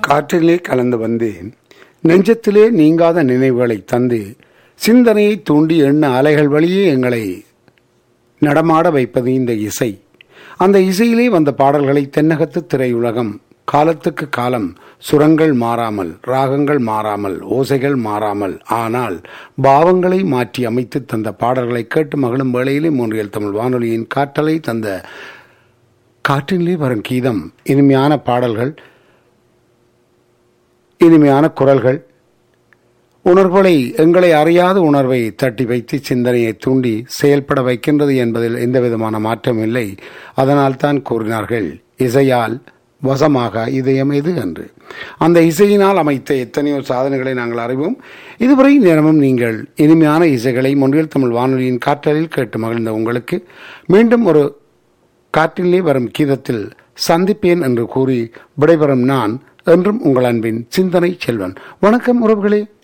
காற்றிலே கலந்து வந்து நெஞ்சத்திலே நீங்காத நினைவுகளை தந்து சிந்தனையை தூண்டி எண்ண அலைகள் வழியே எங்களை நடமாட வைப்பது இந்த இசை அந்த இசையிலே வந்த பாடல்களை தென்னகத்து திரையுலகம் காலத்துக்கு காலம் சுரங்கள் மாறாமல் ராகங்கள் மாறாமல் ஓசைகள் மாறாமல் ஆனால் பாவங்களை மாற்றி அமைத்து தந்த பாடல்களை கேட்டு மகளும் வேளையிலே மூன்றியல் தமிழ் வானொலியின் காற்றலை தந்த காற்றிலே வரும் கீதம் இனிமையான பாடல்கள் இனிமையான குரல்கள் உணர்வுகளை எங்களை அறியாத உணர்வை தட்டி வைத்து சிந்தனையை தூண்டி செயல்பட வைக்கின்றது என்பதில் எந்த விதமான மாற்றம் இல்லை அதனால் தான் கூறினார்கள் இசையால் வசமாக இதயம் எது என்று அந்த இசையினால் அமைத்த எத்தனையோ சாதனைகளை நாங்கள் அறிவோம் இதுவரை நேரமும் நீங்கள் இனிமையான இசைகளை முன்றில் தமிழ் வானொலியின் காற்றலில் கேட்டு மகிழ்ந்த உங்களுக்கு மீண்டும் ஒரு காற்றிலே வரும் கீதத்தில் சந்திப்பேன் என்று கூறி விடைபெறும் நான் என்றும் உங்கள் அன்பின் சிந்தனை செல்வன் வணக்கம் உறவுகளே